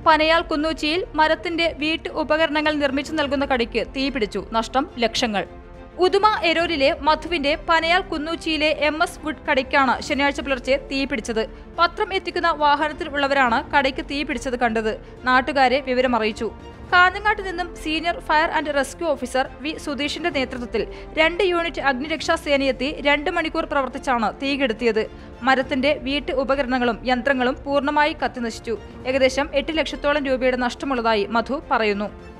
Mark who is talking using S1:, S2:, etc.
S1: പനയാൽ കുന്നൂച്ചിയിൽ മരത്തിന്റെ വീട്ടു ഉപകരണങ്ങൾ നിർമ്മിച്ചു നൽകുന്ന കടയ്ക്ക് തീപിടിച്ചു നഷ്ടം ലക്ഷങ്ങൾ ഉദുമ എരോരിലെ മധുവിന്റെ പനയാൽ കുന്നൂച്ചിയിലെ എം എസ് വുഡ് കടയ്ക്കാണ് ശനിയാഴ്ച പുലർച്ചെ തീപിടിച്ചത് പത്രം എത്തിക്കുന്ന വാഹനത്തിൽ ഉള്ളവരാണ് കടയ്ക്ക് തീപിടിച്ചത് കണ്ടത് നാട്ടുകാരെ വിവരമറിയിച്ചു കാഞ്ഞങ്ങാട്ട് നിന്നും senior fire and rescue officer V സുധീഷിന്റെ നേതൃത്വത്തിൽ രണ്ട് യൂണിറ്റ് അഗ്നിരക്ഷാ സേനയെത്തി രണ്ട് മണിക്കൂർ പ്രവർത്തിച്ചാണ് തീകെടുത്തിയത് മരത്തിന്റെ വീട്ടു ഉപകരണങ്ങളും യന്ത്രങ്ങളും പൂർണ്ണമായി കത്തിനശിച്ചു ഏകദേശം എട്ട് ലക്ഷത്തോളം രൂപയുടെ നഷ്ടമുള്ളതായി മധു പറയുന്നു